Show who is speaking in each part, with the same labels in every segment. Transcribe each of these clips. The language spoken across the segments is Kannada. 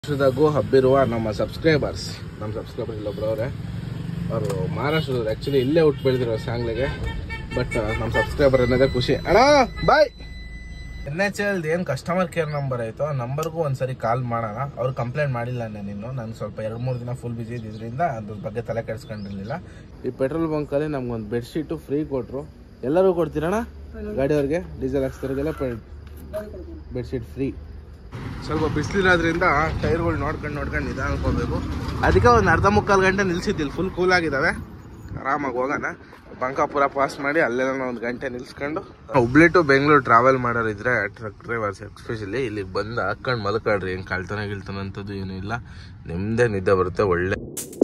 Speaker 1: ಮಹಾರಾಷ್ಟ್ರದಾಗೂ ಹಬ್ಬಿರುವ ನಮ್ಮ ಸಬ್ಸ್ಕ್ರೈಬರ್ಸ್ ನಮ್ಮ ಸಬ್ಸ್ಕ್ರೈಬರ್ ಇಲ್ಲೊಬ್ರು ಅವರೇ ಅವರು ಮಹಾರಾಷ್ಟ್ರದವ್ರು ಆ್ಯಕ್ಚುಲಿ ಇಲ್ಲೇ ಹುಟ್ಟು ಬೆಳೆದಿರೋ ಸಾಂಗ್ಲಿಗೆ ಬಟ್ ನಮ್ಮ ಸಬ್ಸ್ಕ್ರೈಬರ್ ಅನ್ನೋದೇ ಖುಷಿ ಅಣ್ಣ ಬಾಯ್ ಎನ್ ಎಚ್ ಎಲ್ ಏನು ಕಸ್ಟಮರ್ ಕೇರ್ ನಂಬರ್ ಆಯಿತು ಆ ನಂಬರ್ಗೂ ಒಂದ್ಸರಿ ಕಾಲ್ ಮಾಡೋಣ ಅವ್ರು ಕಂಪ್ಲೇಂಟ್ ಮಾಡಿಲ್ಲ ನಾನು ನಾನು ಸ್ವಲ್ಪ ಎರಡು ಮೂರು ದಿನ ಫುಲ್ ಬಿಸಿ ಇದ್ದಿದ್ದರಿಂದ ಅದ್ರ ಬಗ್ಗೆ ತಲೆ ಕೆಡಿಸ್ಕೊಂಡಿರಲಿಲ್ಲ ಈ ಪೆಟ್ರೋಲ್ ಬಂಕಲ್ಲಿ ನಮ್ಗೊಂದು ಬೆಡ್ಶೀಟು ಫ್ರೀ ಕೊಟ್ಟರು ಎಲ್ಲರೂ ಕೊಡ್ತೀರಣ್ಣ ಗಾಡಿಯವ್ರಿಗೆ ಡೀಸೆಲ್ ಹಾಕ್ಸ್ತಾರಿಗೆಲ್ಲ ಬೆಡ್ಶೀಟ್ ಫ್ರೀ ಸ್ವಲ್ಪ ಬಿಸಿಲಿರೋದ್ರಿಂದ ಟೈರ್ಗಳು ನೋಡ್ಕೊಂಡು ನೋಡ್ಕೊಂಡು ನಿಧಾನಕ್ಕೆ ಹೋಗ್ಬೇಕು ಅದಕ್ಕೆ ಒಂದು ಅರ್ಧ ಮುಕ್ಕಾಲು ಗಂಟೆ ನಿಲ್ಸಿದ್ದಿಲ್ಲ ಫುಲ್ ಕೂಲ್ ಆಗಿದ್ದಾವೆ ಆರಾಮಾಗಿ ಹೋಗೋಣ ಬಂಕಾಪುರ ಪಾಸ್ ಮಾಡಿ ಅಲ್ಲೆಲ್ಲ ಒಂದು ಗಂಟೆ ನಿಲ್ಸ್ಕೊಂಡು ಹುಬ್ಳಿ ಟು ಬೆಂಗಳೂರು ಟ್ರಾವೆಲ್ ಮಾಡೋರಿದ್ರೆ ಟ್ರಕ್ ಡ್ರೈವರ್ಸ್ ಎಸ್ಪೆಷಲಿ ಇಲ್ಲಿಗೆ ಬಂದು ಹಾಕೊಂಡು ಮಲ್ಕೊಳ್ರಿ ಏನು ಕಳ್ತನ ಗಿಳ್ತನ ಅಂಥದ್ದು ಏನೂ ಇಲ್ಲ ನಿಮ್ಮದೇ ನಿದ್ದೆ ಬರುತ್ತೆ ಒಳ್ಳೆ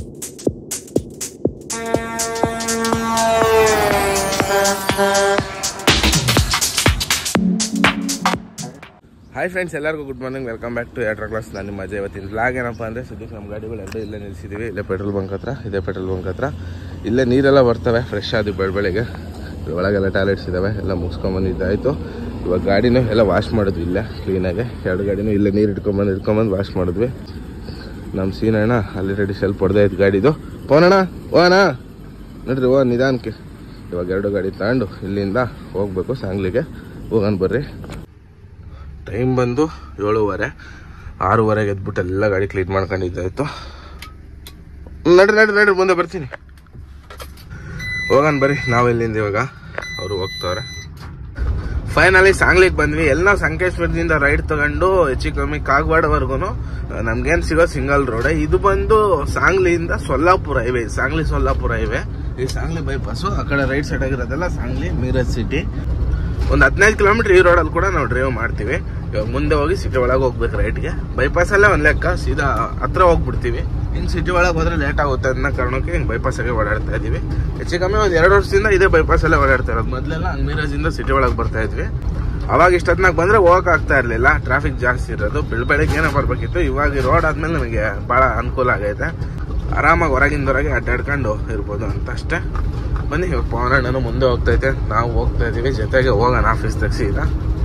Speaker 1: ಹಾಯ್ ಫ್ರೆಂಡ್ಸ್ ಎಲ್ಲರಿಗೂ good morning welcome back to ಏಟ್ರ ಕ್ಲಾಸ್ ನಾನು ನಿಮ್ಮ ಅಜಯ್ ಇವತ್ತಿನ ಬ್ಲಾಗ್ ಏನಪ್ಪ ಅಂದರೆ ಸದ್ಯಕ್ಕೆ ನಮ್ಮ ಗಾಡಿಗಳು ಎರಡು ಇಲ್ಲೇ ನಿಲ್ಲಿಸಿದ್ದೀವಿ ಇಲ್ಲೇ ಪೆಟ್ರೋಲ್ ಬಂಕ್ ಹತ್ರ ಇದೇ ಪೆಟ್ರೋಲ್ ಬಂಕ್ ಹತ್ರ ಇಲ್ಲೇ ನೀರೆಲ್ಲ ಬರ್ತವೆ ಫ್ರೆಶ್ ಆದ ಬೆಳಬೆಳಿಗ್ಗೆ ಒಳಗೆಲ್ಲ ಟಾಯ್ಲೆಟ್ಸ್ ಇದ್ದಾವೆ ಎಲ್ಲ ಮುಗಿಸ್ಕೊಂಬಂದಿದ್ದಾಯಿತು ಇವಾಗ ಗಾಡಿನೂ ಎಲ್ಲ ವಾಶ್ ಮಾಡಿದ್ವಿ ಇಲ್ಲೇ ಕ್ಲೀನಾಗಿ ಎರಡು ಗಾಡಿನೂ ಇಲ್ಲೇ ನೀರು ಇಟ್ಕೊಂಬಂದು ಇಟ್ಕೊಂಬಂದು ವಾಶ್ ಮಾಡಿದ್ವಿ ನಮ್ಮ ಸೀನಣ್ಣ ಅಲ್ಲಿ ರೆಡಿ ಸ್ವಲ್ಪ ಹೊಡೆದೇ ಇತ್ತು ಗಾಡಿದು ಪೋನಣ್ಣ ಓ ಅಣ್ಣ ನೋಡ್ರಿ ಓ ನಿಧಾನಕ್ಕೆ ಇವಾಗ ಎರಡು ಗಾಡಿ ತಗೊಂಡು ಇಲ್ಲಿಂದ ಹೋಗ್ಬೇಕು ಸಾಂಗ್ಲಿಗೆ ಹೋಗೋಣ ಬರ್ರಿ ಟೈಮ್ ಬಂದು ಏಳುವರೆ ಆರೂವರೆಗೆ ಎದ್ಬಿಟ್ಟು ಎಲ್ಲ ಗಾಡಿ ಕ್ಲೀನ್ ಮಾಡ್ಕೊಂಡಿದ್ದಾಯ್ತು ನಡ್ರಿ ನಡ್ರಿ ನಡ್ರಿ ಮುಂದೆ ಬರ್ತೀನಿ ಹೋಗೋಣ ಬರ್ರಿ ನಾವು ಇಲ್ಲಿಂದ ಇವಾಗ ಅವರು ಹೋಗ್ತವ್ರೆ ಫೈನಲಿ ಸಾಂಗ್ಲಿಗೆ ಬಂದ್ವಿ ಎಲ್ಲ ಸಂಕೇಶ್ವರದಿಂದ ರೈಡ್ ತಗೊಂಡು ಹೆಚ್ಚು ಕಮ್ಮಿ ಕಾಗವಾಡವರೆಗೂ ನಮ್ಗೇನು ಸಿಗೋ ಸಿಂಗಲ್ ರೋಡ್ ಇದು ಬಂದು ಸಾಂಗ್ಲಿಯಿಂದ ಸೊಲ್ಲಾಪುರ ಹೈವೇ ಸಾಂಗ್ಲಿ ಸೊಲ್ಲಾಪುರ ಹೈವೇ ಈ ಸಾಂಗ್ಲಿ ಬೈಪಾಸು ಆ ಕಡೆ ರೈಟ್ ಸೈಡ್ ಆಗಿರೋದೆಲ್ಲ ಸಾಂಗ್ಲಿ ಮೀರಜ್ ಸಿಟಿ ಒಂದು ಹದಿನೈದು ಕಿಲೋಮೀಟರ್ ಈ ರೋಡಲ್ಲಿ ಕೂಡ ನಾವು ಡ್ರೈವ್ ಮಾಡ್ತೀವಿ ಇವಾಗ ಮುಂದೆ ಹೋಗಿ ಸಿಟಿ ಒಳಗೆ ಹೋಗ್ಬೇಕು ರೈಟ್ಗೆ ಬೈಪಾಸಲ್ಲೇ ಒಂದು ಲೆಕ್ಕ ಸೀದಾ ಹತ್ರ ಹೋಗ್ಬಿಡ್ತೀವಿ ಹಿಂಗೆ ಸಿಟಿ ಒಳಗೆ ಹೋದ್ರೆ ಲೇಟ್ ಆಗುತ್ತೆ ಅನ್ನೋ ಕಾರಣಕ್ಕೆ ಹಿಂಗೆ ಬೈಪಾಸಾಗೆ ಓಡಾಡ್ತಾ ಇದ್ದೀವಿ ಹೆಚ್ಚು ಕಮ್ಮಿ ಒಂದು ಎರಡು ವರ್ಷದಿಂದ ಇದೇ ಬೈಪಾಸಲ್ಲೇ ಓಡಾಡ್ತಾ ಇರೋದು ಮೊದಲೆಲ್ಲ ಮೀರಾಜಿಂದ ಸಿಟಿ ಒಳಗೆ ಬರ್ತಾ ಇದ್ವಿ ಅವಾಗ ಇಷ್ಟೊತ್ತಿನಾಗ ಬಂದರೆ ಹೋಗಕ್ಕೆ ಆಗ್ತಾ ಇರಲಿಲ್ಲ ಟ್ರಾಫಿಕ್ ಜಾಸ್ತಿ ಇರೋದು ಬೆಳಬೆಳಗ್ಗೆನೇ ಬರಬೇಕಿತ್ತು ಇವಾಗ ಈ ರೋಡ್ ಆದ್ಮೇಲೆ ನಮಗೆ ಭಾಳ ಅನುಕೂಲ ಆಗೈತೆ ಆರಾಮಾಗಿ ಹೊರಗಿಂದೊರಗೆ ಅಡ್ಡಾಡ್ಕೊಂಡು ಇರ್ಬೋದು ಅಂತ ಅಷ್ಟೇ ಬನ್ನಿ ಇವಾಗ ಪವನಣ್ಣನು ಮುಂದೆ ಹೋಗ್ತೈತೆ ನಾವು ಹೋಗ್ತಾ ಇದೀವಿ ಜೊತೆಗೆ ಹೋಗೋಣ ಆಫೀಸ್ ತೆಗ್ಸಿ ಈಗ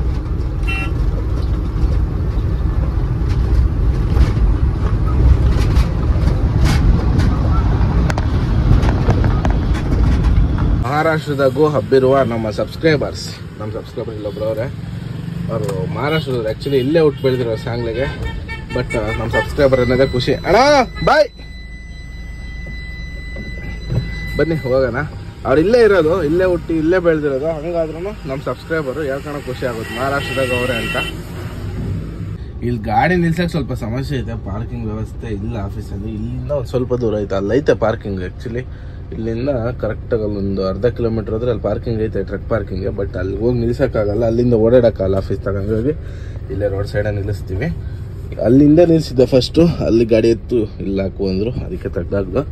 Speaker 1: ಮಹಾರಾಷ್ಟ್ರದಾಗೂ ಹಬ್ಬಿರುವ ನಮ್ಮ ಸಬ್ಸ್ಕ್ರೈಬರ್ಸ್ ನಮ್ಮ ಸಬ್ಸ್ಕ್ರೈಬರ್ ಇಲ್ಲೊಬ್ರು ಅವರೇ ಅವರು ಮಹಾರಾಷ್ಟ್ರದವ್ರು ಆ್ಯಕ್ಚುಲಿ ಇಲ್ಲೇ ಹುಟ್ಟು ಬೆಳೆದಿರೋ ಸಾಂಗ್ಲಿಗೆ ಬಟ್ ನಮ್ಮ ಸಬ್ಸ್ಕ್ರೈಬರ್ ಅನ್ನೋದೇ ಖುಷಿ ಅಣ್ಣ ಬಾಯ್ ಬನ್ನಿ ಹೋಗೋಣ ಅವ್ರು ಇಲ್ಲೇ ಇರೋದು ಇಲ್ಲೇ ಹುಟ್ಟಿ ಇಲ್ಲೇ ಬೆಳೆದಿರೋದು ಹಂಗಾದ್ರೂ ನಮ್ಮ ಸಬ್ಸ್ಕ್ರೈಬರು ಹೇಳ್ಕೊಳೋ ಖುಷಿ ಆಗುತ್ತೆ ಮಹಾರಾಷ್ಟ್ರದಾಗ ಅವರೇ ಅಂತ ಇಲ್ಲಿ ಗಾಡಿ ನಿಲ್ಸಕ್ಕೆ ಸ್ವಲ್ಪ ಸಮಸ್ಯೆ ಇದೆ ಪಾರ್ಕಿಂಗ್ ವ್ಯವಸ್ಥೆ ಇಲ್ಲ ಆಫೀಸಲ್ಲಿ ಇಲ್ಲಿಂದ ಒಂದು ಸ್ವಲ್ಪ ದೂರ ಐತೆ ಅಲ್ಲೈತೆ ಪಾರ್ಕಿಂಗ್ ಆ್ಯಕ್ಚುಲಿ ಇಲ್ಲಿಂದ ಕರೆಕ್ಟಾಗಿ ಅಲ್ಲೊಂದು ಅರ್ಧ ಕಿಲೋಮೀಟರ್ ಹೋದ್ರೆ ಅಲ್ಲಿ ಪಾರ್ಕಿಂಗ್ ಐತೆ ಟ್ರಕ್ ಪಾರ್ಕಿಂಗ್ ಬಟ್ ಅಲ್ಲಿ ಹೋಗಿ ನಿಲ್ಸೋಕ್ಕಾಗಲ್ಲ ಅಲ್ಲಿಂದ ಓಡಾಡೋಕ್ಕಲ್ಲ ಆಫೀಸ್ ತಗೊಂಡೋಗಿ ಇಲ್ಲೇ ರೋಡ್ ಸೈಡಲ್ಲಿ ನಿಲ್ಲಿಸ್ತೀವಿ ಅಲ್ಲಿಂದ ನಿಲ್ಸಿದ್ದೆ ಫಸ್ಟು ಅಲ್ಲಿ ಗಾಡಿ ಎತ್ತು ಇಲ್ಲ ಹಾಕು ಅಂದರು ಅದಕ್ಕೆ ತೆಗ್ದಾಗ್ದು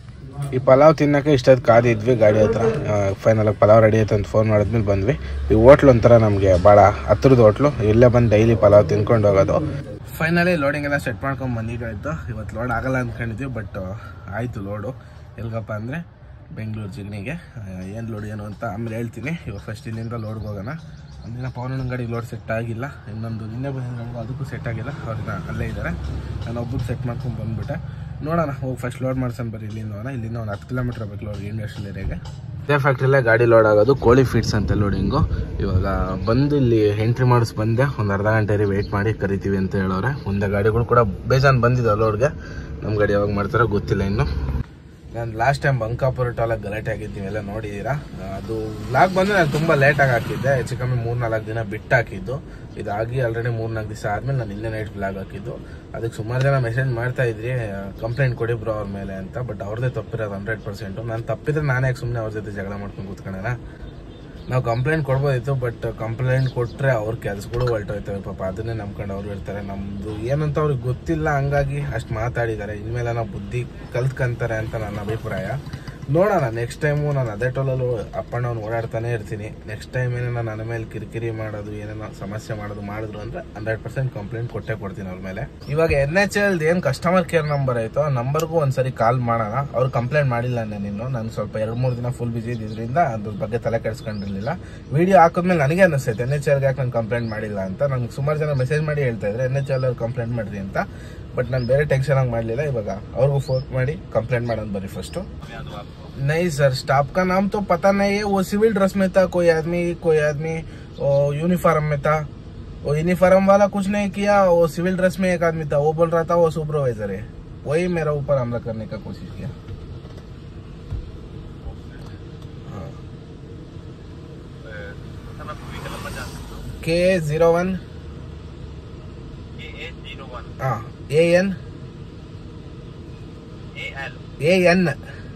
Speaker 1: ಈ ಪಲಾವ್ ತಿನ್ನಕ್ಕೆ ಇಷ್ಟೊತ್ತು ಕಾದಿದ್ವಿ ಗಾಡಿ ಹತ್ರ ಫೈನಲ್ ಪಲಾವ್ ರೆಡಿ ಆಯ್ತು ಅಂತ ಫೋನ್ ಮಾಡಿದ್ಮೇಲೆ ಬಂದ್ವಿ ಈ ಹೋಟ್ಲು ಒಂಥರ ನಮಗೆ ಭಾಳ ಹತ್ರದ ಹೋಟ್ಲು ಇಲ್ಲೇ ಬಂದು ಡೈಲಿ ಪಲಾವ್ ತಿನ್ಕೊಂಡು ಹೋಗೋದು ಫೈನಲಿ ಲೋಡಿಂಗ್ ಎಲ್ಲ ಸೆಟ್ ಮಾಡ್ಕೊಂಡು ಬಂದಿದ್ದಾಯ್ತು ಇವತ್ತು ಲೋಡ್ ಆಗಲ್ಲ ಅಂದ್ಕೊಂಡಿದ್ವಿ ಬಟ್ ಆಯಿತು ಲೋಡು ಎಲ್ಗಪ್ಪ ಅಂದರೆ ಬೆಂಗಳೂರು ಜಿಗಣಿಗೆ ಏನು ಲೋಡ್ ಏನು ಅಂತ ಆಮೇಲೆ ಹೇಳ್ತೀನಿ ಇವಾಗ ಫಸ್ಟ್ ಇಲ್ಲಿಂದ ಲೋಡ್ಗೆ ಹೋಗೋಣ ಒಂದಿನ ಪವನಣ್ಣನ ಗಾಡಿ ಲೋಡ್ ಸೆಟ್ ಆಗಿಲ್ಲ ಇನ್ನೊಂದು ನಿನ್ನೆ ಬಂದಿರೋ ಅದಕ್ಕೂ ಸೆಟ್ ಆಗಿಲ್ಲ ಅವ್ರನ್ನ ಅಲ್ಲೇ ಇದ್ದಾರೆ ನಾನು ಒಬ್ಬರು ಸೆಟ್ ಮಾಡ್ಕೊಂಡು ಬಂದ್ಬಿಟ್ಟೆ ನೋಡೋಣ ಹೋಗಿ ಫಸ್ಟ್ ಲೋಡ್ ಮಾಡ್ಸೋಣ ಬರ್ರಿ ಇಲ್ಲಿಂದ ಹೋಗೋಣ ಇಲ್ಲಿಂದ ಒಂದು ಹತ್ತು ಕಿಲೋಮೀಟರ್ ಬೇಕು ಲೋಡ್ ಇಂಡಸ್ಟ್ರಿಯಲ್ ಏರಿಯಾಗೆ ಇದೇ ಫ್ಯಾಕ್ಟ್ರಿಲೇ ಗಾಡಿ ಲೋಡ್ ಆಗೋದು ಕೋಳಿ ಫೀಡ್ಸ್ ಅಂತ ಲೋಡಿಂಗು ಇವಾಗ ಬಂದು ಇಲ್ಲಿ ಎಂಟ್ರಿ ಮಾಡಿಸ್ ಬಂದೆ ಒಂದು ಅರ್ಧ ಗಂಟೆ ವೆಯ್ಟ್ ಮಾಡಿ ಕರಿತೀವಿ ಅಂತ ಹೇಳೋರೆ ಮುಂದೆ ಗಾಡಿಗಳು ಕೂಡ ಬೇಜಾನ್ ಬಂದಿದ್ದಾವೆ ಲೋಡ್ಗೆ ನಮ್ಮ ಗಾಡಿ ಯಾವಾಗ ಮಾಡ್ತಾರೋ ಗೊತ್ತಿಲ್ಲ ಇನ್ನು ನಾನು ಲಾಸ್ಟ್ ಟೈಮ್ ಬಂಕಾಪುರ ಟೋಲಾಗ ಗಲಾಟೆ ಆಗಿದ್ದೀವಿ ಎಲ್ಲ ನೋಡಿದ್ದೀರಾ ಅದು ಲಾಗ್ ಬಂದು ನಾನು ತುಂಬ ಲೇಟಾಗಿ ಹಾಕಿದ್ದೆ ಹೆಚ್ಚು ಕಮ್ಮಿ ಮೂರು ನಾಲ್ಕು ದಿನ ಬಿಟ್ಟು ಹಾಕಿದ್ದು ಇದಾಗಿ ಆಲ್ರೆಡಿ ಮೂರು ನಾಲ್ಕು ದಿವಸ ಆದಮೇಲೆ ನಾನು ನಿನ್ನೆ ನೈಟ್ ಬ್ಲಾಗ್ ಹಾಕಿದ್ದು ಅದಕ್ಕೆ ಸುಮಾರು ಜನ ಮೆಸೇಜ್ ಮಾಡ್ತಾ ಇದ್ರಿ ಕಂಪ್ಲೇಂಟ್ ಕೊಡಿ ಬ್ರೋ ಅವ್ರ ಮೇಲೆ ಅಂತ ಬಟ್ ಅವ್ರದ್ದೇ ತಪ್ಪಿರೋದು ಹಂಡ್ರೆಡ್ ಪರ್ಸೆಂಟು ನಾನು ತಪ್ಪಿದ್ರೆ ನಾನೇ ಯಾಕೆ ಸುಮ್ಮನೆ ಅವ್ರ ಜೊತೆ ಜಗಳ ಮಾಡ್ಕೊಂಡು ಕೂತ್ಕೊಳ್ಳೋಣ ನಾವು ಕಂಪ್ಲೇಂಟ್ ಕೊಡ್ಬೋದಿತ್ತು ಬಟ್ ಕಂಪ್ಲೇಂಟ್ ಕೊಟ್ಟರೆ ಅವ್ರ ಕೆಲ್ಸಗಳು ಹೊರಟೋಯ್ತವೆ ಪಾಪ ಅದನ್ನೇ ನಂಬ್ಕೊಂಡು ಅವ್ರು ಇರ್ತಾರೆ ನಮ್ಮದು ಏನಂತ ಅವ್ರಿಗೆ ಗೊತ್ತಿಲ್ಲ ಹಂಗಾಗಿ ಅಷ್ಟು ಮಾತಾಡಿದ್ದಾರೆ ಇನ್ಮೇಲೆ ನಾವು ಬುದ್ಧಿ ಕಲ್ತ್ಕೊಂತಾರೆ ಅಂತ ನನ್ನ ಅಭಿಪ್ರಾಯ ನೋಡೋಣ ನೆಕ್ಸ್ಟ್ ಟೈಮು ನಾನು ಅದೇ ಟೋಲಲ್ಲಿ ಅಪ್ ಆ್ಯಂಡ್ ಡೌನ್ ಓಡಾಡ್ತಾನೆ ಇರ್ತೀನಿ ನೆಕ್ಸ್ಟ್ ಟೈಮ್ ಏನೇನೋ ನನ್ನ ಮೇಲೆ ಕಿರಿಕಿರಿ ಮಾಡೋದು ಏನೇನೋ ಸಮಸ್ಯೆ ಮಾಡೋದು ಮಾಡಿದ್ರು ಅಂದರೆ ಹಂಡ್ರೆಡ್ ಪರ್ಸೆಂಟ್ ಕಂಪ್ಲೇಂಟ್ ಕೊಟ್ಟೆ ಕೊಡ್ತೀನಿ ಅವ್ರ ಮೇಲೆ ಇವಾಗ ಎನ್ ಎಚ್ ಎಲ್ ಏನು ಕಸ್ಟಮರ್ ಕೇರ್ ನಂಬರ್ ಆಯಿತು ಆ ನಂಬರ್ಗೂ ಒಂದ್ಸರಿ ಕಾಲ್ ಮಾಡೋಣ ಅವ್ರು ಕಂಪ್ಲೇಂಟ್ ಮಾಡಿಲ್ಲ ನಾನು ನಾನು ಸ್ವಲ್ಪ ಎರಡು ಮೂರು ದಿನ ಫುಲ್ ಬಿಸಿ ಇದ್ದಿದ್ದರಿಂದ ಅದ್ರ ಬಗ್ಗೆ ತಲೆ ಕೆಡಿಸ್ಕೊಂಡಿರಲಿಲ್ಲ ವಿಡಿಯೋ ಹಾಕಿದ್ಮೇಲೆ ನನಗೆ ಅನಿಸ್ತೈತೆ ಎನ್ ಎಚ್ ಎಲ್ಗೆ ಯಾಕೆ ನಾನು ಕಂಪ್ಲೇಂಟ್ ಮಾಡಿಲ್ಲ ಅಂತ ನಂಗೆ ಸುಮಾರು ಜನ ಮೆಸೇಜ್ ಮಾಡಿ ಹೇಳ್ತಾ ಇದ್ರೆ ಎನ್ ಎಚ್ ಎಲ್ ಅವ್ರು ಕಂಪ್ಲೇಂಟ್ ಮಾಡಿರಿ ಅಂತ ಬಟ್ ನಾನು ಬೇರೆ ಟೆನ್ಷನ್ ಆಗಿ ಮಾಡಲಿಲ್ಲ ಇವಾಗ ಅವ್ರಿಗೂ ಫೋನ್ ಮಾಡಿ ಕಂಪ್ಲೇಂಟ್ ಮಾಡೋಣ ಬರ್ರಿ ಫಸ್ಟು नहीं सर स्टाफ का नाम तो पता नहीं है वो सिविल ड्रेस में था कोई आदमी कोई आदमी यूनिफॉर्म में था वो यूनिफॉर्म वाला कुछ नहीं किया वो सिविल ड्रेस में एक आदमी था वो बोल रहा था वो सुपरवाइजर है वही मेरा ऊपर हमला करने का कोशिश किया हाँ के जीरो वन हाँ A N A N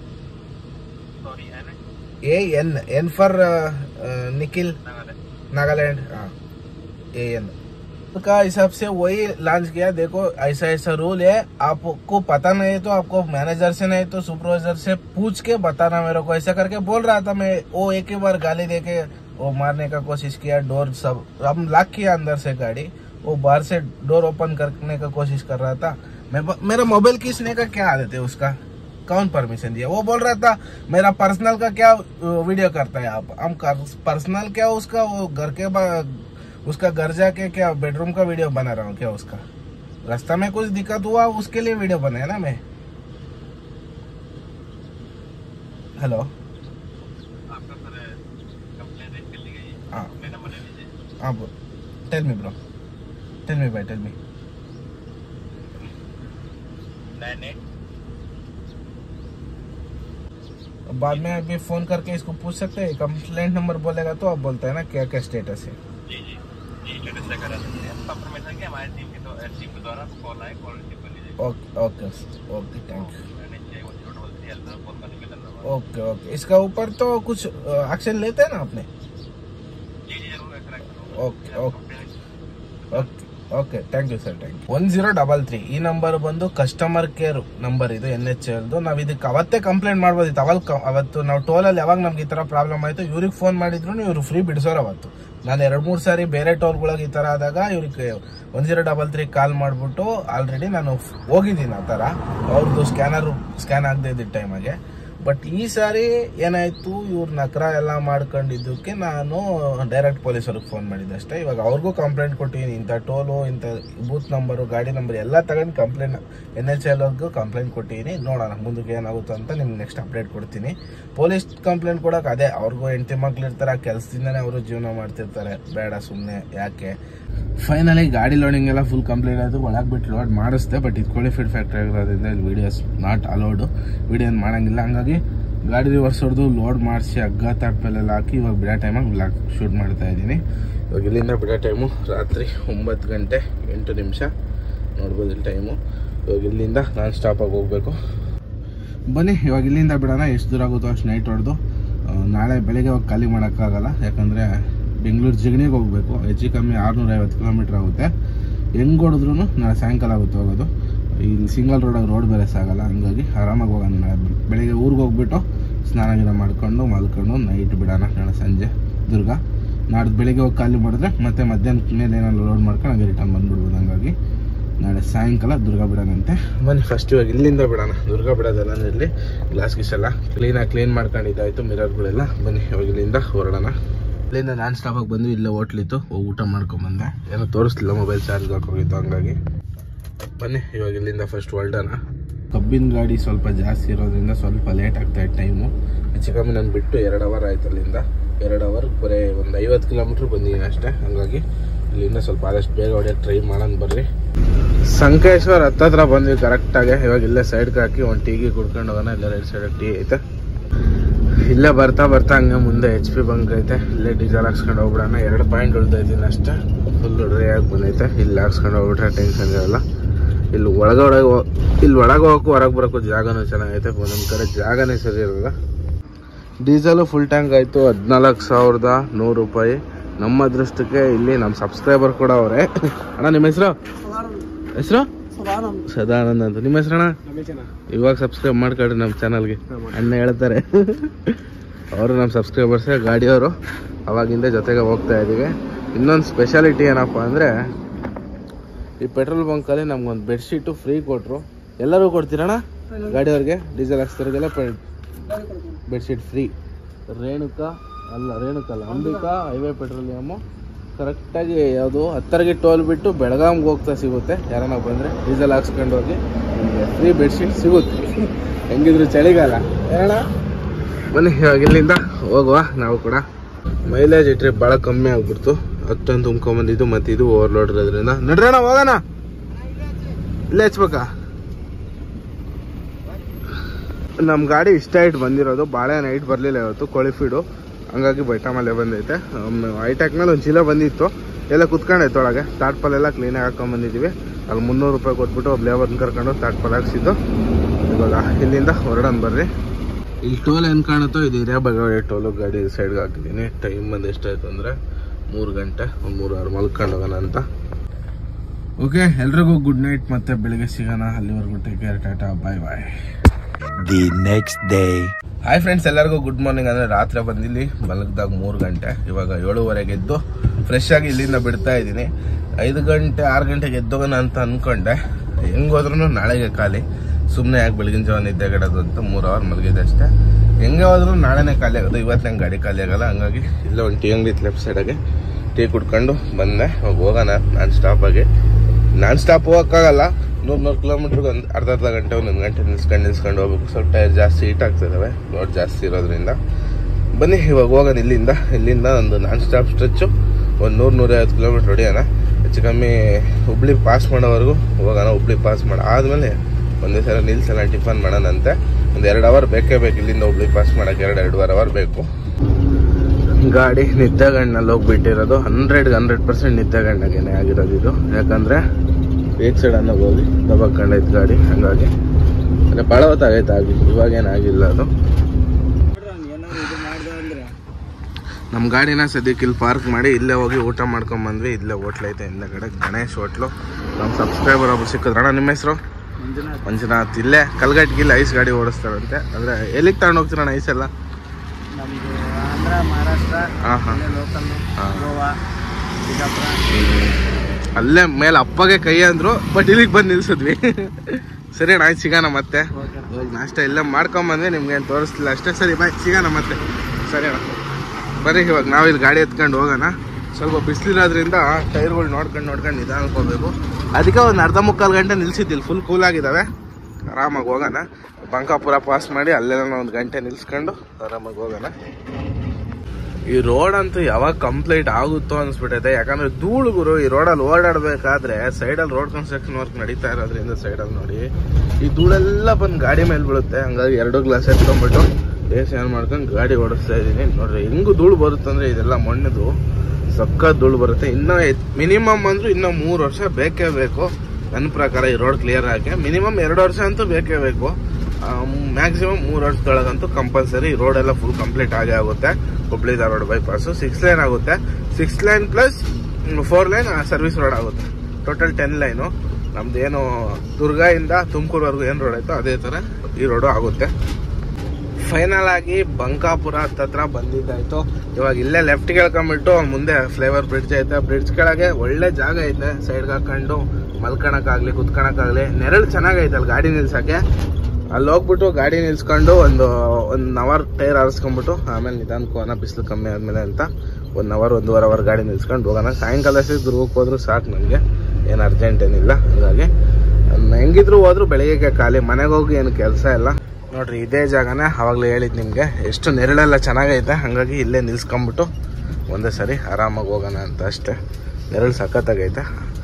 Speaker 1: A N N for Nikhil Nagaland हाँ ए एन का हिसाब से वही लॉन्च किया देखो ऐसा ऐसा रूल है आपको पता नहीं है तो आपको मैनेजर से नहीं तो सुपरवाइजर से पूछ के बताना मेरे को ऐसा करके बोल रहा था मैं वो एक ही बार गाली देके वो मारने का कोशिश किया डोर सब हम लॉक किया अंदर से गाड़ी वो बाहर से डोर ओपन करने का कोशिश कर रहा था मैं मेरा मोबाइल खींचने का क्या आदत है उसका कौन परमिशन दिया वो बोल रहा था मेरा पर्सनल का क्या वीडियो करता है आप हम पर्सनल क्या उसका वो घर के उसका घर जाके क्या बेडरूम का वीडियो बना रहा हूँ क्या उसका रास्ता में कुछ दिक्कत हुआ उसके लिए वीडियो बनाया ना मैं हेलो हाँ हाँ tell me bro tell me भाई टेल मी बाद में अभी फोन करके इसको पूछ सकते हैं कंप्लेंट नंबर बोलेगा तो आप बोलते हैं ना क्या क्या स्टेटस है
Speaker 2: जी जी जी स्टेटस चेक करा सकते हैं कंफर्मेशन की हमारी टीम के तो टीम के द्वारा कॉल आए कॉल रिसीव कर लीजिए
Speaker 1: okay okay okay thank you
Speaker 2: नीचे वो छोटा बोलते हैं हेल्प कॉल करने के लिए
Speaker 1: ओके ओके इसका ऊपर तो कुछ एक्शन लेते हैं ना आपने
Speaker 2: जी जी जरूर ऐसा रखें
Speaker 1: okay okay okay okay thank you sir thank you one zero double three ಈ ನಂಬರ್ ಬಂದು ಕಸ್ಟಮರ್ ಕೇರ್ ನಂಬರ್ ಇದು ಎನ್ ಎಚ್ ಎಲ್ದು ನಾವು ಇದಕ್ಕೆ ಅವತ್ತೇ ಕಂಪ್ಲೇಂಟ್ ಮಾಡ್ಬೋದಿತ್ತು ಅವಾಗ ಅವತ್ತು ನಾವು ಟೋಲಲ್ಲಿ ಯಾವಾಗ ನಮ್ಗೆ ಈ ಥರ ಪ್ರಾಬ್ಲಮ್ ಆಯಿತು ಇವ್ರಿಗೆ ಫೋನ್ ಮಾಡಿದ್ರು ಇವರು ಫ್ರೀ ಬಿಡಿಸೋರು ಅವತ್ತು ನಾನು ಎರಡು ಮೂರು ಸಾರಿ ಬೇರೆ ಟೋಲ್ಗಳಿಗೆ ಈ ಥರ ಆದಾಗ ಇವ್ರಿಗೆ one zero double three call ಮಾಡಿಬಿಟ್ಟು ಆಲ್ರೆಡಿ ನಾನು ಹೋಗಿದ್ದೀನಿ ಆ ಥರ ಅವ್ರದ್ದು ಸ್ಕ್ಯಾನರ್ ಸ್ಕ್ಯಾನ್ ಆಗದೆ ಇದ್ದ ಟೈಮಾಗೆ ಬಟ್ ಈ ಸಾರಿ ಏನಾಯ್ತು ಇವ್ರ ನಕರ ಎಲ್ಲ ಮಾಡ್ಕೊಂಡಿದ್ದಕ್ಕೆ ನಾನು ಡೈರೆಕ್ಟ್ ಪೊಲೀಸರಿಗೆ ಫೋನ್ ಮಾಡಿದ್ದೆ ಅಷ್ಟೇ ಇವಾಗ ಅವ್ರಿಗೂ ಕಂಪ್ಲೇಂಟ್ ಕೊಟ್ಟಿದ್ದೀನಿ ಇಂಥ ಟೋಲು ಇಂಥ ಬೂತ್ ನಂಬರು ಗಾಡಿ ನಂಬರ್ ಎಲ್ಲ ತಗೊಂಡು ಕಂಪ್ಲೇಂಟ್ ಎನ್ ಎಚ್ ಎಲ್ ಅವ್ರಿಗೂ ಕಂಪ್ಲೇಂಟ್ ಕೊಟ್ಟಿದ್ದೀನಿ ನೋಡೋಣ ಮುಂದಕ್ಕೆ ಏನಾಗುತ್ತೋ ಅಂತ ನಿಮ್ಗೆ ನೆಕ್ಸ್ಟ್ ಅಪ್ಡೇಟ್ ಕೊಡ್ತೀನಿ ಪೊಲೀಸ್ ಕಂಪ್ಲೇಂಟ್ ಕೊಡೋಕೆ ಅದೇ ಅವ್ರಿಗೂ ಹೆಂಡತಿ ಮಕ್ಳು ಇರ್ತಾರೆ ಆ ಕೆಲಸದಿಂದನೇ ಅವರು ಜೀವನ ಮಾಡ್ತಿರ್ತಾರೆ ಬೇಡ ಸುಮ್ಮನೆ ಯಾಕೆ ಫೈನಲಿ ಗಾಡಿ ಲೋಡಿಂಗ್ ಎಲ್ಲ ಫುಲ್ ಕಂಪ್ಲೀಟ್ ಆಯಿತು ಒಳಗೆ ಬಿಟ್ಟು ಲೋಡ್ ಮಾಡಿಸ್ದೆ ಬಟ್ ಇದು ಕ್ವಾಲಿಫೈಡ್ ಫ್ಯಾಕ್ಟ್ರಿ ಆಗಿರೋದ್ರಿಂದ ಇಲ್ಲಿ ವೀಡಿಯೋಸ್ ನಾಟ್ ಅಲೌಡು ವಿಡಿಯೋ ಏನು ಮಾಡೋಂಗಿಲ್ಲ ಹಂಗಾಗಿ ಗಾಡಿ ರಿವರ್ಸ್ ಹೊಡೆದು ಲೋಡ್ ಮಾಡಿಸಿ ಹಗ್ಗ ತಾಟ್ಪಲ್ಲೆಲ್ಲ ಹಾಕಿ ಇವಾಗ ಬಿಡೋ ಟೈಮಾಗಿ ಬ್ಲಾಕ್ ಶೂಟ್ ಮಾಡ್ತಾ ಇದ್ದೀನಿ ಇವಾಗ ಇಲ್ಲಿಂದ ಬಿಡೋ ಟೈಮು ರಾತ್ರಿ ಒಂಬತ್ತು ಗಂಟೆ ಎಂಟು ನಿಮಿಷ ನೋಡ್ಬೋದು ಇಲ್ಲಿ ಟೈಮು ಇವಾಗ ಇಲ್ಲಿಂದ ನಾನು ಸ್ಟಾಪಾಗಿ ಹೋಗಬೇಕು ಬನ್ನಿ ಇವಾಗ ಇಲ್ಲಿಂದ ಬಿಡೋಣ ಎಷ್ಟು ದೂರ ಆಗುತ್ತೋ ಅಷ್ಟು ನೈಟ್ ಹೊಡೆದು ನಾಳೆ ಬೆಳಿಗ್ಗೆ ಹೋಗಿ ಖಾಲಿ ಮಾಡೋಕ್ಕಾಗಲ್ಲ ಯಾಕಂದರೆ ಬೆಂಗಳೂರು ಜಿಗಣಿಗೆ ಹೋಗಬೇಕು ಹೆಚ್ಚು ಕಮ್ಮಿ ಆರುನೂರ ಐವತ್ತು ಕಿಲೋಮೀಟ್ರ್ ಆಗುತ್ತೆ ಹೆಂಗೆ ಹೊಡೆದ್ರು ನಾಳೆ ಸಾಯಂಕಾಲ ಆಗುತ್ತೆ ಹೋಗೋದು ಇಲ್ಲಿ ಸಿಂಗಲ್ ರೋಡಾಗಿ ರೋಡ್ ಬೇರೆ ಸಾಗಲ್ಲ ಹಂಗಾಗಿ ಆರಾಮಾಗಿ ಹೋಗೋಣ ನಾಳೆ ಬೆಳಿಗ್ಗೆ ಊರಿಗೆ ಹೋಗ್ಬಿಟ್ಟು ಸ್ನಾನ ಗಿನ ಮಾಡ್ಕೊಂಡು ಮಲ್ಕೊಂಡು ನೈಟ್ ಬಿಡೋಣ ನಾಳೆ ಸಂಜೆ ದುರ್ಗ ನಾಡ್ದು ಬೆಳಿಗ್ಗೆ ಹೋಗಿ ಖಾಲಿ ಮಾಡಿದ್ರೆ ಮತ್ತೆ ಮಧ್ಯಾಹ್ನದ ಮೇಲೆ ಏನಾದ್ರು ಲೋಡ್ ಮಾಡ್ಕೊಂಡು ಹಂಗೆ ರಿಟರ್ನ್ ಬಂದ್ಬಿಡ್ಬೋದು ಹಂಗಾಗಿ ನಾಳೆ ಸಾಯಂಕಾಲ ದುರ್ಗ ಬಿಡೋಣಂತೆ ಬನ್ನಿ ಫಸ್ಟ್ ಇವಾಗ ಇಲ್ಲಿಂದ ಬಿಡೋಣ ದುರ್ಗ ಬಿಡೋದೆಲ್ಲ ಇಲ್ಲಿ ಗ್ಲಾಸ್ ಗೀಸ್ ಎಲ್ಲ ಕ್ಲೀನಾಗಿ ಕ್ಲೀನ್ ಮಾಡ್ಕೊಂಡಿದ್ದಾಯ್ತು ಮಿರರ್ಗಳೆಲ್ಲ ಬನ್ನಿ ಇವಾಗ ಇಲ್ಲಿಂದ ಹೊರಡೋಣ ಇಲ್ಲಿಂದ ನಾನ್ ಸ್ಟಾಪಾಗಿ ಬಂದು ಇಲ್ಲೇ ಹೋಟ್ಲಿತ್ತು ಹೋಗಿ ಊಟ ಮಾಡ್ಕೊಂಬಂದೆ ಏನೋ ತೋರಿಸ್ಲಿಲ್ಲ ಮೊಬೈಲ್ ಚಾರ್ಜ್ ಹಾಕೋಗಿತ್ತು ಹಂಗಾಗಿ ಬನ್ನಿ ಇವಾಗ ಇಲ್ಲಿಂದ ಫಸ್ಟ್ ಹೊರಡೋಣ ಕಬ್ಬಿನ ಗಾಡಿ ಸ್ವಲ್ಪ ಜಾಸ್ತಿ ಇರೋದ್ರಿಂದ ಸ್ವಲ್ಪ ಲೇಟ್ ಆಗ್ತಾ ಇದೆ ಟೈಮು ಹೆಚ್ಚು ಕಮ್ಮಿ ನಾನು ಬಿಟ್ಟು ಎರಡು ಅವರ್ ಆಯ್ತು ಅಲ್ಲಿಂದ ಎರಡು ಅವರ್ ಬರೀ ಒಂದು ಐವತ್ತು ಕಿಲೋಮೀಟ್ರ್ ಬಂದಿದ್ದೀನಿ ಅಷ್ಟೇ ಹಂಗಾಗಿ ಇಲ್ಲಿಂದ ಸ್ವಲ್ಪ ಆದಷ್ಟು ಬೇಗ ಹೊಡೆಯೋಕೆ ಟ್ರೈ ಮಾಡೋಣ ಬರ್ರಿ ಸಂಕೇಶ್ವರ್ ಹತ್ತತ್ರ ಬಂದ್ವಿ ಕರೆಕ್ಟಾಗಿ ಇವಾಗ ಇಲ್ಲೇ ಸೈಡ್ಗೆ ಹಾಕಿ ಒಂದು ಟೀಗೆ ಕುಡ್ಕೊಂಡು ಹೋಗೋಣ ಇಲ್ಲ ರೈಟ್ ಸೈಡ್ ಟೀ ಐತೆ ಇಲ್ಲೇ ಬರ್ತಾ ಬರ್ತಾ ಹಂಗೆ ಮುಂದೆ ಎಚ್ ಪಿ ಬಂಕ್ ಐತೆ ಇಲ್ಲೇ ಡೀಸೆಲ್ ಹಾಕ್ಸ್ಕೊಂಡು ಹೋಗ್ಬಿಡೋಣ ಎರಡು ಪಾಯಿಂಟ್ ಉಳ್ತಾ ಇದ್ದೀನಿ ಅಷ್ಟೇ ಫುಲ್ ಡ್ರೈ ಆಗಿ ಬಂದೈತೆ ಇಲ್ಲಿ ಹಾಕ್ಸ್ಕೊಂಡು ಹೋಗ್ಬಿಟ್ರೆ ಟೆನ್ಷನ್ ಇರಲ್ಲ ಇಲ್ಲಿ ಒಳಗಡೆ ಇಲ್ಲಿ ಒಳಗೆ ಹೋಗಕ್ಕೂ ಹೊರಗೆ ಬರೋಕ್ಕೂ ಜಾಗನೂ ಚೆನ್ನಾಗೈತೆ ಒಂದೊಂದು ಕಡೆ ಜಾಗನೇ ಸರಿ ಇರಲ್ಲ ಡೀಸೆಲು ಫುಲ್ ಟ್ಯಾಂಕ್ ಆಯಿತು ಹದಿನಾಲ್ಕು ಸಾವಿರದ ನೂರು ರೂಪಾಯಿ ನಮ್ಮ ಅದೃಷ್ಟಕ್ಕೆ ಇಲ್ಲಿ ನಮ್ಮ ಸಬ್ಸ್ಕ್ರೈಬರ್ ಕೂಡ ಅವರೇ ಅಣ್ಣ ನಿಮ್ಮ ಹೆಸರು ಹೆಸರು ಸದಾನಂದ್ ಅಂತ ನಿಮ್ಮ ಹೆಸರಣ್ಣ ಇವಾಗ ಸಬ್ಸ್ಕ್ರೈಬ್ ಮಾಡ್ಕೊಳ್ರಿ ನಮ್ಮ ಚಾನಲ್ಗೆ ಅಣ್ಣ ಹೇಳ್ತಾರೆ ಅವರು ನಮ್ಮ ಸಬ್ಸ್ಕ್ರೈಬರ್ಸೇ ಗಾಡಿಯವರು ಅವಾಗಿಂದ ಜೊತೆಗೆ ಹೋಗ್ತಾ ಇದ್ದೀವಿ ಇನ್ನೊಂದು ಸ್ಪೆಷಾಲಿಟಿ ಏನಪ್ಪ ಅಂದರೆ ಈ ಪೆಟ್ರೋಲ್ ಬಂಕಲ್ಲಿ ನಮ್ಗೊಂದು ಬೆಡ್ಶೀಟು ಫ್ರೀ ಕೊಟ್ಟರು ಎಲ್ಲರೂ ಕೊಡ್ತೀರಣ್ಣ ಗಾಡಿಯವ್ರಿಗೆ ಡೀಸೆಲ್ ಹಾಕ್ಸ್ತಾರಿಗೆಲ್ಲ ಬೆಡ್ಶೀಟ್ ಫ್ರೀ ರೇಣುಕಾ ಅಲ್ಲ ರೇಣುಕಾ ಅಲ್ಲ ಅಂಬಿಕಾ ಹೈವೇ ಪೆಟ್ರೋಲಿಯಮ್ಮು ಕರೆಕ್ಟಾಗಿ ಯಾವುದು ಹತ್ತರಿಗೆ ಟೋಲ್ ಬಿಟ್ಟು ಬೆಳಗಾಂಗೆ ಹೋಗ್ತಾ ಸಿಗುತ್ತೆ ಯಾರನ್ನ ಬಂದರೆ ಡೀಸೆಲ್ ಹಾಕ್ಸ್ಕೊಂಡು ಹೋಗಿ ನಿಮಗೆ ಫ್ರೀ ಬೆಡ್ಶೀಟ್ ಸಿಗುತ್ತೆ ಹೆಂಗಿದ್ರು ಚಳಿಗಾಲ ಏನಣ್ಣ ಬನ್ನಿ ಇವಾಗ ಇಲ್ಲಿಂದ ಹೋಗುವ ನಾವು ಕೂಡ ಮೈಲೇಜ್ ಇಟ್ಟರೆ ಭಾಳ ಕಮ್ಮಿ ಆಗ್ಬಿಡ್ತು ಹತ್ತೊಂದು ತುಂಬ್ಕೊಂಬಂದಿದ್ದು ಮತ್ತು ಇದು ಓವರ್ಲೋಡ್ ಇರೋದ್ರಿಂದ ನಡ್ರಣ ಹೋಗೋಣ ಇಲ್ಲೇ ಹಚ್ಬೇಕಾ ನಮ್ಮ ಗಾಡಿ ಇಷ್ಟ ಹೈಟ್ ಬಂದಿರೋದು ಭಾಳ ನೈಟ್ ಬರಲಿಲ್ಲ ಇವತ್ತು ಕೋಳಿ ಫೀಡು ಹಂಗಾಗಿ ಬೈಟಮಲ್ಲೇ ಬಂದೈತೆ ಹೈಟ್ಯಾಕ್ನಲ್ಲಿ ಒಂದು ಚೀಲ ಬಂದಿತ್ತು ಎಲ್ಲ ಕುತ್ಕೊಂಡೈತೆ ಒಳಗೆ ತಾಟ್ಪಲ್ ಎಲ್ಲ ಕ್ಲೀನಾಗಿ ಹಾಕೊಂಡ್ ಬಂದಿದ್ದೀವಿ ಅಲ್ಲಿ ಮುನ್ನೂರು ರೂಪಾಯಿ ಕೊಟ್ಬಿಟ್ಟು ಒಬ್ಬ ಲೇಬರ್ನ ಕರ್ಕೊಂಡು ತಾಟ್ಪಲ್ ಹಾಕ್ಸಿದ್ದು ಇವಾಗ ಇಲ್ಲಿಂದ ಹೊರಡೋಣ ಬರ್ರಿ ಇಲ್ಲಿ ಟೋಲ್ ಏನು ಕಾಣುತ್ತೋ ಇದು ಹಿರಿಯ ಬಗ್ಗೆ ಟೋಲು ಗಾಡಿ ಸೈಡ್ಗೆ ಹಾಕಿದ್ದೀನಿ ಟೈಮ್ ಬಂದು ಎಷ್ಟಾಯ್ತು ಅಂದರೆ ಮೂರು ಗಂಟೆ ಒಂದು ಮೂರು ಆರು ಮಲ್ಕೊಂಡು ಹೋಗೋಣ ಅಂತ ಓಕೆ ಎಲ್ರಿಗೂ ಗುಡ್ ನೈಟ್ ಮತ್ತೆ ಬೆಳಿಗ್ಗೆ ಸಿಗೋಣ ಅಲ್ಲಿವರೆಗೂ take care tata bye bye
Speaker 3: The next day.
Speaker 1: Hi friends ಎಲ್ಲರಿಗೂ ಗುಡ್ ಮಾರ್ನಿಂಗ್ ಅಂದರೆ ರಾತ್ರಿ ಬಂದಿಲ್ಲಿ ಮಲಗ್ದಾಗ ಮೂರು ಗಂಟೆ ಇವಾಗ ಏಳುವರೆಗೆ ಎದ್ದು ಫ್ರೆಶ್ ಆಗಿ ಇಲ್ಲಿಂದ ಬಿಡ್ತಾ ಇದ್ದೀನಿ ಐದು ಗಂಟೆ ಆರು ಗಂಟೆಗೆ ಎದ್ದೋಗೋಣ ಅಂತ ಅಂದ್ಕೊಂಡೆ ಹೆಂಗೋದ್ರೂ ನಾಳೆಗೆ ಖಾಲಿ ಸುಮ್ಮನೆ ಯಾಕೆ ಬೆಳಗಿನ ಜಾವ ನಿದ್ದೆಗೆಡೋದು ಅಂತ ಮೂರು ಅವರ್ ಮಲಗಿದೆ ಅಷ್ಟೇ ಹೆಂಗೆ ಹೋದ್ರೂ ನಾಳೆನೇ ಖಾಲಿ ಆಗೋದು ಇವತ್ತು ನಂಗೆ ಗಾಡಿ ಖಾಲಿ ಆಗಲ್ಲ ಹಂಗಾಗಿ ಇಲ್ಲೇ ಒಂದು ಟೀ ಅಂಗಡಿ ಲೆಫ್ಟ್ ಸೈಡಾಗೆ ಟೀ ಕುಡ್ಕೊಂಡು ಬಂದೆ ಇವಾಗ ಹೋಗೋಣ ನಾನ್ ಸ್ಟಾಪಾಗಿ ನಾನ್ ಸ್ಟಾಪ್ ಹೋಗೋಕ್ಕಾಗಲ್ಲ ನೂರು ನೂರು ಕಿಲೋಮೀಟ್ರಿಗೆ ಒಂದು ಅರ್ಧ ಅರ್ಧ ಗಂಟೆ ಒಂದೊಂದು ಗಂಟೆ ನಿಲ್ಸ್ಕೊಂಡು ನಿಲ್ಸ್ಕೊಂಡು ಹೋಗ್ಬೇಕು ಸ್ವಲ್ಪ ಟೈರ್ ಜಾಸ್ತಿ ಹೀಟ್ ಆಗ್ತಿದ್ದಾವೆ ಲೋಡ್ ಜಾಸ್ತಿ ಇರೋದ್ರಿಂದ ಬನ್ನಿ ಇವಾಗ ಹೋಗೋಣ ಇಲ್ಲಿಂದ ಇಲ್ಲಿಂದ ಒಂದು ನಾನ್ ಸ್ಟಾಪ್ ಸ್ಟ್ರೆಚ್ಚು ಒಂದು ನೂರು ನೂರೈವತ್ತು ಕಿಲೋಮೀಟ್ರ್ ಹೊಡಿಯೋಣ ಹೆಚ್ಚು ಕಮ್ಮಿ ಹುಬ್ಳಿ ಪಾಸ್ ಮಾಡೋವರೆಗೂ ಹೋಗೋಣ ಹುಬ್ಳಿ ಪಾಸ್ ಮಾಡಿ ಆದಮೇಲೆ ಒಂದೇ ಸಲ ನಿಲ್ಸೋಣ ಟಿಫನ್ ಮಾಡೋಣಂತೆ ಒಂದು ಎರಡು ಅವರ್ ಬೇಕೇ ಬೇಕು ಇಲ್ಲಿಂದ ಹುಬ್ಳಿ ಪಾಸ್ ಮಾಡೋಕೆ ಎರಡು ಎರಡೂವರೆ ಅವರ್ ಬೇಕು ಗಾಡಿ ನಿದ್ದೆಗಣ್ಣಲ್ಲಿ ಹೋಗ್ಬಿಟ್ಟಿರೋದು ಹಂಡ್ರೆಡ್ಗೆ ಹಂಡ್ರೆಡ್ ಪರ್ಸೆಂಟ್ ನಿದ್ದೆಗಣ್ಣಗೇನೆ ಆಗಿರೋದು ಇದು ಯಾಕಂದ್ರೆ ಏಕ್ ಸೈಡ್ ಅನ್ನೋ ಹೋಗಿ ದಬಾಕೊಂಡೈತೆ ಗಾಡಿ ಹಂಗಾಗಿ ಅಂದರೆ ಭಾಳ ಹೊತ್ತಾಗೈತೆ ಆಗಿ ಇವಾಗೇನಾಗಿಲ್ಲ ಅದು ನಮ್ಮ ಗಾಡಿನ ಸದ್ಯಕ್ಕೆ ಇಲ್ಲಿ ಪಾರ್ಕ್ ಮಾಡಿ ಇಲ್ಲೇ ಹೋಗಿ ಊಟ ಮಾಡ್ಕೊಂಡ್ ಬಂದ್ವಿ ಇಲ್ಲೇ ಹೋಟ್ಲ್ ಐತೆ ಹಿಂದಗಡೆ ಗಣೇಶ್ ಹೋಟ್ಲು ನಮ್ಮ ಸಬ್ಸ್ಕ್ರೈಬರ್ ಒಬ್ರು ಸಿಕ್ಕಿದ್ರಣ್ಣ ನಿಮ್ಮ ಹೆಸರು ಮಂಜುನಾಥ್ ಇಲ್ಲೇ ಕಲ್ಗಟ್ಟಿಗೆ ಇಲ್ಲಿ ಐಸ್ ಗಾಡಿ ಓಡಿಸ್ತಾರಂತೆ ಅಂದರೆ ಎಲ್ಲಿಗೆ ತಗೊಂಡು ಹೋಗ್ತೀರಣ್ಣ ಐಸ್ ಎಲ್ಲ
Speaker 4: ನಮ್ದು ಆಂಧ್ರ ಮಹಾರಾಷ್ಟ್ರ
Speaker 1: ಹಾಂ ಹಾಂ
Speaker 4: ಲೋಕಲ್
Speaker 1: ಹಾಂ
Speaker 4: ಗೋವಾ ಬಿಜಾಪುರ
Speaker 1: ಅಲ್ಲೇ ಮೇಲೆ ಅಪ್ಪಗೆ ಕೈ ಅಂದ್ರು ಬಟ್ ಇಲ್ಲಿಗೆ ಬಂದು ನಿಲ್ಸಿದ್ವಿ ಸರಿ ಅಣ್ಣ ಆಯ್ತು ಸಿಗೋಣ ಮತ್ತೆ ಇವಾಗ ನಾಷ್ಟ ಎಲ್ಲ ಮಾಡ್ಕೊಂಬಂದ್ವಿ ನಿಮ್ಗೆ ಏನು ತೋರಿಸ್ತಿಲ್ಲ ಅಷ್ಟೇ ಸರಿ ಬಾಯ್ ಸಿಗೋಣ ಮತ್ತೆ ಸರಿ ಅಣ್ಣ ಬರೀ ಇವಾಗ ನಾವು ಇಲ್ಲಿ ಗಾಡಿ ಎತ್ಕೊಂಡು ಹೋಗೋಣ ಸ್ವಲ್ಪ ಬಿಸಿಲಿರೋದ್ರಿಂದ ಟೈರ್ಗಳು ನೋಡ್ಕೊಂಡು ನೋಡ್ಕೊಂಡು ನಿಧಾನಕ್ಕೆ ಹೋಗ್ಬೇಕು ಅದಕ್ಕೆ ಒಂದು ಅರ್ಧ ಮುಕ್ಕಾಲು ಗಂಟೆ ನಿಲ್ಸಿದ್ದಿಲ್ಲ ಫುಲ್ ಕೂಲ್ ಆಗಿದ್ದಾವೆ ಆರಾಮಾಗಿ ಹೋಗೋಣ ಬಂಕಾಪುರ ಪಾಸ್ ಮಾಡಿ ಅಲ್ಲೆಲ್ಲ ಒಂದು ಗಂಟೆ ನಿಲ್ಸ್ಕೊಂಡು ಆರಾಮಾಗಿ ಹೋಗೋಣ ಈ ರೋಡ್ ಅಂತೂ ಯಾವಾಗ ಕಂಪ್ಲೀಟ್ ಆಗುತ್ತೋ ಅನ್ಸ್ಬಿಟ್ಟೈತೆ ಯಾಕಂದ್ರೆ ಧೂಳು ಗುರು ಈ ರೋಡಲ್ಲಿ ಓಡಾಡಬೇಕಾದ್ರೆ ಸೈಡಲ್ಲಿ ರೋಡ್ ಕನ್ಸ್ಟ್ರಕ್ಷನ್ ವರ್ಕ್ ನಡೀತಾ ಇರೋದ್ರಿಂದ ಸೈಡಲ್ಲಿ ನೋಡಿ ಈ ಧೂಳೆಲ್ಲ ಬಂದು ಗಾಡಿ ಮೇಲೆ ಬೀಳುತ್ತೆ ಹಂಗಾಗಿ ಎರಡು ಗ್ಲಾಸ್ ಎತ್ಕೊಂಡ್ಬಿಟ್ಟು ಎ ಸಿ ಆನ್ ಮಾಡ್ಕೊಂಡು ಗಾಡಿ ಓಡಿಸ್ತಾ ಇದ್ದೀನಿ ನೋಡ್ರಿ ಹೆಂಗು ಧೂಳು ಬರುತ್ತಂದ್ರೆ ಇದೆಲ್ಲ ಮಣ್ಣದು ಸಕ್ಕ ಧೂಳು ಬರುತ್ತೆ ಇನ್ನೂ ಮಿನಿಮಮ್ ಅಂದ್ರೂ ಇನ್ನೂ ಮೂರು ವರ್ಷ ಬೇಕೇ ಬೇಕು ನನ್ನ ಪ್ರಕಾರ ಈ ರೋಡ್ ಕ್ಲಿಯರ್ ಆಗಿ ಮಿನಿಮಮ್ ಎರಡು ವರ್ಷ ಅಂತೂ ಬೇಕೇ ಬೇಕು ಮ್ಯಾಕ್ಸಿಮಮ್ ಮೂರು ವರ್ಷದೊಳಗಂತೂ ಕಂಪಲ್ಸರಿ ರೋಡ್ ಎಲ್ಲ ಫುಲ್ ಕಂಪ್ಲೀಟ್ ಆಗೇ ಆಗುತ್ತೆ Hubli Dharwad bypass six lane ಆಗುತ್ತೆ six lane plus four lane service road ಆಗುತ್ತೆ ಟೋಟಲ್ ಟೆನ್ ಲೈನು ನಮ್ದು ಏನು ದುರ್ಗಾಯಿಂದ ತುಮಕೂರ್ವರೆಗೂ ಏನು ರೋಡ್ ಆಯ್ತೋ ಅದೇ ಥರ ಈ ರೋಡು ಆಗುತ್ತೆ ಫೈನಲ್ ಆಗಿ ಬಂಕಾಪುರ ಹತ್ತತ್ರ ಬಂದಿದ್ದಾಯ್ತು ಇವಾಗ ಇಲ್ಲೇ ಲೆಫ್ಟ್ ಕೇಳ್ಕೊಂಡ್ಬಿಟ್ಟು ಮುಂದೆ ಫ್ಲೇವರ್ ಬ್ರಿಡ್ಜ್ ಐತೆ ಬ್ರಿಡ್ಜ್ ಕೆಳಗೆ ಒಳ್ಳೆ ಜಾಗ ಐತೆ ಸೈಡ್ಗೆ ಹಾಕೊಂಡು ಮಲ್ಕೊಳಕ್ಕಾಗ್ಲಿ ಕುತ್ಕೊಳಕ್ಕಾಗ್ಲಿ ನೆರಳು ಚೆನ್ನಾಗೈತೆ ಅಲ್ಲಿ ಗಾಡಿ ನಿಲ್ಸಕ್ಕೆ ಅಲ್ಲಿ ಹೋಗ್ಬಿಟ್ಟು ಗಾಡಿ ನಿಲ್ಸ್ಕೊಂಡು ಒಂದು ಒಂದು ಅವರ್ ಟೈರ್ ಆರಿಸ್ಕೊಂಡ್ಬಿಟ್ಟು ಆಮೇಲೆ ನಿಧಾನಕ್ಕೆ ಹೋಗೋಣ ಬಿಸಿಲು ಕಮ್ಮಿ ಆದಮೇಲೆ ಅಂತ ಒನ್ ಅವರ್ ಒಂದೂವರೆ ಅವರ್ ಗಾಡಿ ನಿಲ್ಸ್ಕೊಂಡು ಹೋಗೋಣ ಸಾಯಂಕಾಲ ಅಷ್ಟೇ ದುರ್ಗಕ್ಕೆ ಹೋದ್ರು ಸಾಕು ನನಗೆ ಏನು ಅರ್ಜೆಂಟ್ ಏನಿಲ್ಲ ಹಾಗಾಗಿ ಅದ್ನ ಹೆಂಗಿದ್ರು ಹೋದ್ರು ಬೆಳಿಗ್ಗೆ ಖಾಲಿ ಮನೆಗೆ ಹೋಗಿ ಏನು ಕೆಲಸ ಇಲ್ಲ ನೋಡ್ರಿ ಇದೇ ಜಾಗನೇ ಆವಾಗಲೇ ಹೇಳಿದ್ದು ನಿಮಗೆ ಎಷ್ಟು ನೆರಳೆಲ್ಲ ಚೆನ್ನಾಗೈತೆ ಹಾಗಾಗಿ ಇಲ್ಲೇ ನಿಲ್ಸ್ಕೊಂಬಿಟ್ಟು ಒಂದೇ ಸರಿ ಆರಾಮಾಗಿ ಹೋಗೋಣ ಅಂತ ಅಷ್ಟೇ ನೆರಳು ಸಖತ್ತಾಗೈತೆ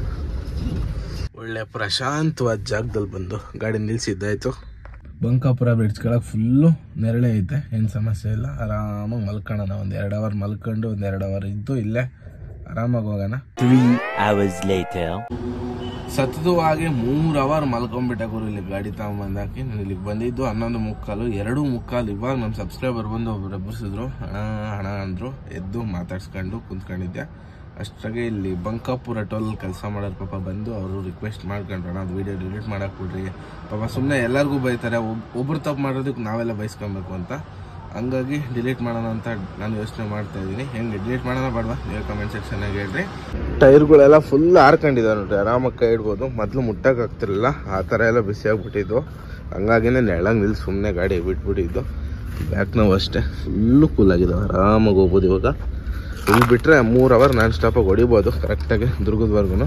Speaker 1: ಒಳ್ಳೆ ಪ್ರಶಾಂತವಾದ ಜಾಗದಲ್ಲಿ ಬಂದು ಗಾಡಿ ನಿಲ್ಸಿದ್ದಾಯ್ತು ಬಂಕಾಪುರ ಬ್ರಿಡ್ಜ್ ಕೆಳಗೆ ಫುಲ್ಲು ನೆರಳೆ ಐತೆ ಏನು ಸಮಸ್ಯೆ ಇಲ್ಲ ಆರಾಮಾಗಿ ಮಲ್ಕೊಳ್ಳೋಣ ಒಂದು ಎರಡು ಅವರ್ ಮಲ್ಕೊಂಡು ಒಂದು ಎರಡು ಅವರ್ ಇದ್ದು ಇಲ್ಲೇ ಆರಾಮಾಗಿ ಹೋಗೋಣ
Speaker 3: Three hours later.
Speaker 1: ಸತತವಾಗಿ ಮೂರು ಅವರ್ ಮಲ್ಕೊಂಡ್ಬಿಟ್ಟೆ ಗುರು ಇಲ್ಲಿ ಗಾಡಿ ತಗೊಂಬಂದಾಕಿ ನಾನು ಇಲ್ಲಿಗೆ ಬಂದಿದ್ದು ಹನ್ನೊಂದು ಮುಕ್ಕಾಲು ಎರಡು ಮುಕ್ಕಾಲು ಇವಾಗ ನಮ್ಮ ಸಬ್ಸ್ಕ್ರೈಬರ್ ಬಂದು ಒಬ್ರು ಎಬ್ಬರಿಸಿದ್ರು ಹಣ ಹಣ ಅಂದರು ಎದ್ದು ಮಾತಾಡ್ಸ್ಕೊಂಡು ಕುಂತ್ಕೊಂಡಿದ್ದೆ ಅಷ್ಟಾಗೆ ಇಲ್ಲಿ ಬಂಕಾಪುರ ಟೋಲ್ ಕೆಲಸ ಮಾಡೋರು ಪಾಪ ಬಂದು ಅವರು ರಿಕ್ವೆಸ್ಟ್ ಮಾಡ್ಕೊಂಡ್ರು ಅಣ್ಣ ಅದು ವೀಡಿಯೋ ಡಿಲೀಟ್ ಮಾಡಕ್ ಬಿಡ್ರಿ ಪಾಪ ಸುಮ್ಮನೆ ಎಲ್ಲರಿಗೂ ಬೈತಾರೆ ಒಬ್- ಒಬ್ರು ತಪ್ಪು ಮಾಡೋದಕ್ಕೆ ನಾವೆಲ್ಲ ಬೈಸ್ಕೊಬೇಕು ಅಂತ ಹಂಗಾಗಿ ಡಿಲೀಟ್ ಮಾಡೋಣ ಅಂತ ನಾನು ಯೋಚನೆ ಮಾಡ್ತಾ ಇದ್ದೀನಿ ಹೆಂಗೆ ಡಿಲೀಟ್ ಮಾಡೋಣ ಬೇಡವಾ ನೀವು ಕಮೆಂಟ್ ಸೆಕ್ಷನಾಗ ಹೇಳ್ರಿ ಟೈರ್ಗಳೆಲ್ಲ ಫುಲ್ ಹಾರ್ಕೊಂಡಿದ್ದಾವೆ ನೋಡ್ರಿ ಆರಾಮಾಗಿ ಕೈ ಇಡ್ಬೋದು ಮೊದಲು ಮುಟ್ಟಕ್ಕೆ ಆಗ್ತಿರಲಿಲ್ಲ ಆ ಥರ ಎಲ್ಲ ಬಿಸಿ ಆಗ್ಬಿಟ್ಟಿದ್ದು ಹಂಗಾಗಿನೇ ನೆಳಂಗೆ ನಿಲ್ಸಿ ಸುಮ್ಮನೆ ಗಾಡಿ ಬಿಟ್ಬಿಟ್ಟಿದ್ದು ಬ್ಯಾಕ್ ನಾವು ಅಷ್ಟೇ ಫುಲ್ಲು ಕೂಲ್ ಆಗಿದ್ದಾವೆ ಆರಾಮಾಗಿ ಹೋಗ್ಬೋದು ಇವಾಗ ಇಲ್ಲಿ ಬಿಟ್ಟರೆ ಮೂರು ಅವರ್ ನಾನ್ ಸ್ಟಾಪಾಗಿ ಹೊಡಿಬೋದು ಕರೆಕ್ಟಾಗಿ ದುರ್ಗದವರೆಗೂ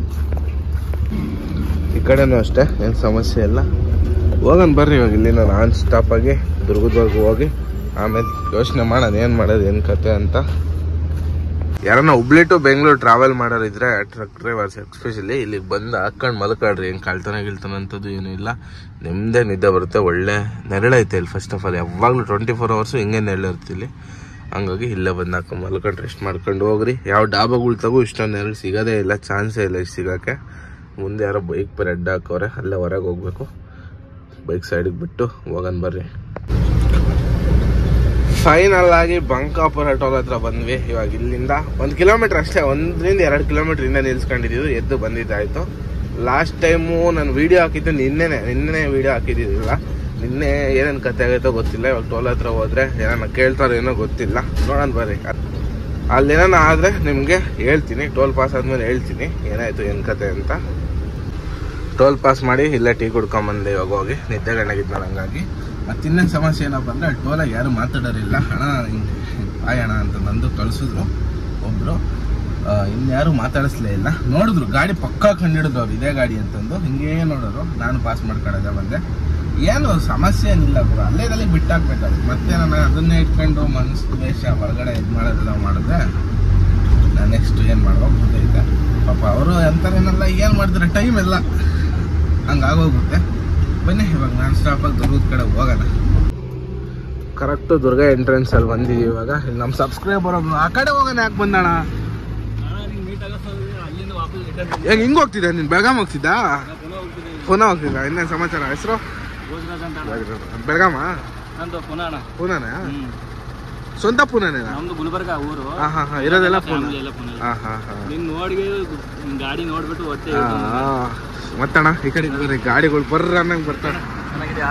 Speaker 1: ಈ ಕಡೆನೂ ಅಷ್ಟೇ ಏನು ಸಮಸ್ಯೆ ಇಲ್ಲ ಹೋಗೋಣ ಬರ್ರಿ ಇವಾಗ ಇಲ್ಲಿಂದ ನಾನ್ ಸ್ಟಾಪಾಗಿ ದುರ್ಗದವರೆಗೂ ಹೋಗಿ ಆಮೇಲೆ ಯೋಚನೆ ಮಾಡೋಣ ಏನು ಮಾಡೋದು ಏನು ಕತೆ ಅಂತ ಯಾರನ್ನ ಹುಬ್ಳಿ ಟು ಬೆಂಗಳೂರು ಟ್ರಾವೆಲ್ ಮಾಡೋರಿದ್ರೆ ಟ್ರಕ್ ಡ್ರೈವರ್ಸ್ ಎಸ್ಪೆಷಲಿ ಇಲ್ಲಿಗೆ ಬಂದು ಹಾಕೊಂಡು ಮಲ್ಕಾಡ್ರಿ ಏನು ಕಳ್ತನ ಗಿಳ್ತನ ಅಂತದ್ದು ಏನೂ ಇಲ್ಲ ನಿಮ್ಮದೇ ನಿದ್ದೆ ಬರುತ್ತೆ ಒಳ್ಳೆ ನೆರಳೈತೆ ಇಲ್ಲಿ ಫಸ್ಟ್ ಆಫ್ ಆಲ್ ಯಾವಾಗಲೂ ಟ್ವೆಂಟಿ ಫೋರ್ ಅವರ್ಸು ಹಿಂಗೆ ನೆರಳಿರುತ್ತೆ ಇಲ್ಲಿ ಹಂಗಾಗಿ ಇಲ್ಲೇ ಬಂದು ಹಾಕೊಂಡು ಮಲ್ಕೊಂಡು ರೆಸ್ಟ್ ಮಾಡ್ಕೊಂಡು ಹೋಗ್ರಿ ಯಾವ ಡಾಬಾಗಳು ತಗೋ ಇಷ್ಟೊಂದು ನೆರಳು ಸಿಗೋದೇ ಇಲ್ಲ ಚಾನ್ಸೇ ಇಲ್ಲ ಇಷ್ಟು ಸಿಗೋಕ್ಕೆ ಮುಂದೆ ಯಾರೋ ಬೈಕ್ ಬೇರೆ ಅಡ್ಡ ಹಾಕವ್ರೆ ಅಲ್ಲೇ ಹೊರಗೆ ಹೋಗ್ಬೇಕು ಬೈಕ್ ಸೈಡಿಗೆ ಬಿಟ್ಟು ಹೋಗೋಣ ಬರ್ರಿ ಫೈನಲ್ ಆಗಿ ಬಂಕಾಪುರ ಟೋಲ್ ಹತ್ರ ಬಂದ್ವಿ ಇವಾಗ ಇಲ್ಲಿಂದ ಒಂದು ಕಿಲೋಮೀಟರ್ ಅಷ್ಟೇ ಒಂದರಿಂದ ಎರಡು ಕಿಲೋಮೀಟರ್ ಇಂದ ನಿಲ್ಸ್ಕೊಂಡಿದ್ದೀವಿ ಎದ್ದು ಬಂದಿದ್ದಾಯ್ತು ಲಾಸ್ಟ್ ಟೈಮು ನಾನು ವಿಡಿಯೋ ಹಾಕಿದ್ದು ನಿನ್ನೆನೆ ನಿನ್ನೆ ವಿಡಿಯೋ ಹಾಕಿದ್ದಿಲ್ಲ ನಿನ್ನೆ ಏನೇನು ಕತೆ ಆಗೈತೋ ಗೊತ್ತಿಲ್ಲ ಇವಾಗ ಟೋಲ್ ಹತ್ರ ಹೋದ್ರೆ ಏನಾನ ಕೇಳ್ತಾರೋ ಏನೋ ಗೊತ್ತಿಲ್ಲ ನೋಡೋಣ ಬರ್ರಿ ಅಲ್ಲೇನಾನ ಆದರೆ ನಿಮಗೆ ಹೇಳ್ತೀನಿ ಟೋಲ್ ಪಾಸ್ ಆದ್ಮೇಲೆ ಹೇಳ್ತೀನಿ ಏನಾಯ್ತು ಏನು ಕತೆ ಅಂತ ಟೋಲ್ ಪಾಸ್ ಮಾಡಿ ಇಲ್ಲೇ ಟೀ ಕುಡ್ಕೊಂಬಂದೆ ಇವಾಗ ಹೋಗಿ ನಿದ್ದೆ ಗಂಡಾಗಿದ್ದು ನಾನು ಹಂಗಾಗಿ ಮತ್ತೆ ಇನ್ನೊಂದು ಸಮಸ್ಯೆ ಏನಪ್ಪ ಅಂದ್ರೆ ಟೋಲಾಗಿ ಯಾರು ಮಾತಾಡೋರಿಲ್ಲ ಹಣ ಹಿಂಗೆ ಬಾಯ್ ಹಣ ಅಂತ ನಂದು ಕಳಿಸಿದ್ರು ಒಬ್ರು ಆ, ಇನ್ಯಾರು ಮಾತಾಡಿಸ್ಲೇ ಇಲ್ಲ ನೋಡಿದ್ರು ಗಾಡಿ ಪಕ್ಕಾ ಕಂಡಿಡಿದ್ರು ಅವ್ರು ಇದೇ ಗಾಡಿ ಅಂತಂದು ಹಿಂಗೇ ನೋಡೋರು ನಾನು ಪಾಸ್ ಮಾಡ್ಕೊಳ್ಳೋದೆ ಬಂದೆ ಏನು ಸಮಸ್ಯೆ ಏನಿಲ್ಲ ಗುರು ಅಲ್ಲೇದಲ್ಲಿ ಬಿಟ್ಟಾಕ್ಬೇಕಾದ್ರೆ ಮತ್ತೆ ನಾನು ಅದನ್ನೇ ಇಟ್ಕೊಂಡು ಮನಸ್ಸು ದ್ವೇಷ ಹೊರಗಡೆ ಇದು ಮಾಡೋದೆಲ್ಲ ಮಾಡಿದ್ರೆ ನಾನು ನೆಕ್ಸ್ಟ್ ಏನು ಮಾಡ್ಬೇಕು ಗೊತ್ತೈತೆ ಪಾಪ ಅವರು ಅಂತಾರೇನಲ್ಲ ಏನು ಮಾಡಿದ್ರೆ ಟೈಮ್ ಎಲ್ಲ ಹಂಗಾಗೋಗುತ್ತೆ ಬನ್ನಿ ಇವಾಗ ನಾನ್ ಸ್ಟಾಪಾಗಿ ದುರ್ಗದ ಕಡೆ ಹೋಗೋಣ ಕರೆಕ್ಟು ದುರ್ಗ ಎಂಟ್ರೆನ್ಸ್ ಅಲ್ಲಿ ಬಂದಿದ್ದೀವಿ ಇವಾಗ ಇಲ್ಲಿ ನಮ್ಮ ಸಬ್ಸ್ಕ್ರೈಬರ್ ಒಬ್ನು ಆ ಕಡೆ ಹೋಗೋಣ ಯಾಕೆ ಬಂದಣ
Speaker 4: ಅಲ್ಲಿಂದ ವಾಪಸ್ ರಿಟರ್ನ್
Speaker 1: ಹೆಂಗ್ ಹಿಂಗ್ ಹೋಗ್ತಿದ್ದ ನೀನು ಬೆಳಗಾಂ ಹೋಗ್ತಿದ್ದ
Speaker 4: ಪುನಃ ಹೋಗ್ತಿದ್ದೀವಿ
Speaker 1: ಪುನಃ ಹೋಗ್ತಿದ್ದ ಇನ್ನೇನು ಸಮಾಚಾರ ಹೆಸರು
Speaker 4: ಭೋಜರಾಜ್ ಅಂತ
Speaker 1: ಬೆಳಗಾಮ
Speaker 4: ನಂದು ಪುನಃ ಅಣ್ಣ
Speaker 1: ಪೂನಾನ
Speaker 4: ಹ್ಮ್
Speaker 1: ಸ್ವಂತ ಪೂನಾನೇನಾ
Speaker 4: ನಮ್ದು ಗುಲ್ಬರ್ಗ ಊರು
Speaker 1: ಹಾ ಹಾ ಹಾ ಇರೋದೆಲ್ಲ ಪೂನಾ
Speaker 4: ಫ್ಯಾಮಿಲಿ ಎಲ್ಲ ಪುನಃ
Speaker 1: ಹಾ ಹಾ ಹಾ
Speaker 4: ನಿನ್ ನೋಡಿ ಗಾಡಿ ನೋಡ್ಬಿಟ್ಟು ಹೊಟ್ಟೆ
Speaker 1: ಆ, ಮತ್ತಣ್ಣ ಈ ಕಡೆ ಬರ್ರಿ ಗಾಡಿಗಳು ಬರ್ರ ಅನ್ನಂಗೆ ಬರ್ತಾವೆ
Speaker 4: ಚೆನ್ನಾಗಿದೆ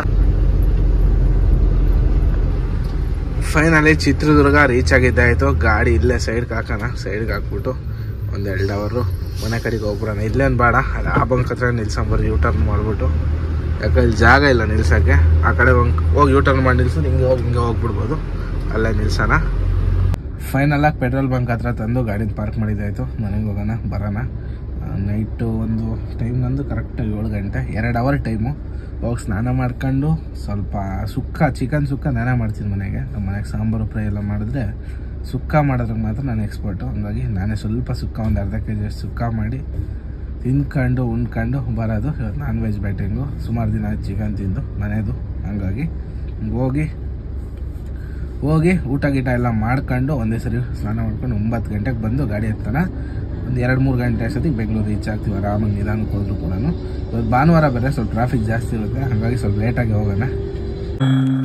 Speaker 1: ಫೈನಲಿ ಚಿತ್ರದುರ್ಗ ರೀಚ್ ಆಗಿದ್ದಾಯಿತು ಗಾಡಿ ಇಲ್ಲೇ ಸೈಡ್ಗೆ ಹಾಕೋಣ ಸೈಡ್ಗೆ ಹಾಕ್ಬಿಟ್ಟು ಒಂದು ಎರಡು ಅವರು ಮನೆ ಕಡೆಗೆ ಹೋಗ್ಬಿಡೋಣ ಇಲ್ಲೇನು ಬೇಡ ಅದು ಆ ಬಂಕ್ ಹತ್ರ ನಿಲ್ಸಂಬರ್ರಿ ಯೂ ಟರ್ನ್ ಮಾಡಿಬಿಟ್ಟು ಯಾಕೆ ಇಲ್ಲಿ ಜಾಗ ಇಲ್ಲ ನಿಲ್ಸೋಕ್ಕೆ ಆ ಕಡೆ ಬಂಕ್ ಹೋಗಿ ಯೂ ಟರ್ನ್ ಮಾಡಿ ನಿಲ್ಸೋದು ಹಿಂಗೆ ಹೋಗಿ ಹಿಂಗೆ ಹೋಗ್ಬಿಡ್ಬೋದು ಅಲ್ಲೇ ನಿಲ್ಸೋಣ ಫೈನಲಾಗಿ ಪೆಟ್ರೋಲ್ ಬಂಕ್ ಹತ್ರ ತಂದು ಗಾಡಿನ ಪಾರ್ಕ್ ಮಾಡಿದ್ದಾಯಿತು ಮನೆಗೆ ಹೋಗೋಣ ಬರೋಣ ನೈಟು ಒಂದು ಟೈಮ್ ನಂದು ಕರೆಕ್ಟಾಗಿ ಏಳು ಗಂಟೆ ಎರಡು ಅವರ್ ಟೈಮು ಹೋಗಿ ಸ್ನಾನ ಮಾಡ್ಕೊಂಡು ಸ್ವಲ್ಪ ಸುಕ್ಕ ಚಿಕನ್ ಸುಕ್ಕ ನಾನೇ ಮಾಡ್ತೀನಿ ಮನೆಗೆ ನಮ್ಮ ಮನೆಗೆ ಸಾಂಬಾರು ಫ್ರೈ ಎಲ್ಲ ಮಾಡಿದ್ರೆ ಸುಕ್ಕ ಮಾಡೋದ್ರಿಗೆ ಮಾತ್ರ ನಾನು ಎಕ್ಸ್ಪರ್ಟು ಹಂಗಾಗಿ ನಾನೇ ಸ್ವಲ್ಪ ಸುಕ್ಕ ಒಂದು ಅರ್ಧ ಕೆ ಜಿ ಸುಕ್ಕ ಮಾಡಿ ತಿನ್ಕೊಂಡು ಉಣ್ಕೊಂಡು ಬರೋದು ನಾನ್ ವೆಜ್ ಬ್ಯಾಟಿಂಗು ಸುಮಾರು ದಿನ ಚಿಕನ್ ತಿಂದು ಮನೆಯದು ಹಂಗಾಗಿ ಹೋಗಿ ಹೋಗಿ ಊಟ ಗೀಟ ಎಲ್ಲ ಮಾಡ್ಕೊಂಡು ಒಂದೇ ಸರಿ ಸ್ನಾನ ಮಾಡ್ಕೊಂಡು ಒಂಬತ್ತು ಗಂಟೆಗೆ ಬಂದು ಗಾಡಿ ಹತ್ತಾನ ಒಂದು ಎರಡು ಮೂರು ಗಂಟೆ ಅಷ್ಟೊತ್ತಿಗೆ ಬೆಂಗಳೂರು ರೀಚ್ ಆಗ್ತೀವಿ ಆರಾಮಾಗಿ ನಿಧಾನಕ್ಕೆ ಹೋದ್ರು ಕೂಡ ಇವತ್ತು ಭಾನುವಾರ ಬೇರೆ ಸ್ವಲ್ಪ ಟ್ರಾಫಿಕ್ ಜಾಸ್ತಿ ಇರುತ್ತೆ ಹಾಗಾಗಿ ಸ್ವಲ್ಪ ಲೇಟಾಗಿ ಹೋಗೋಣ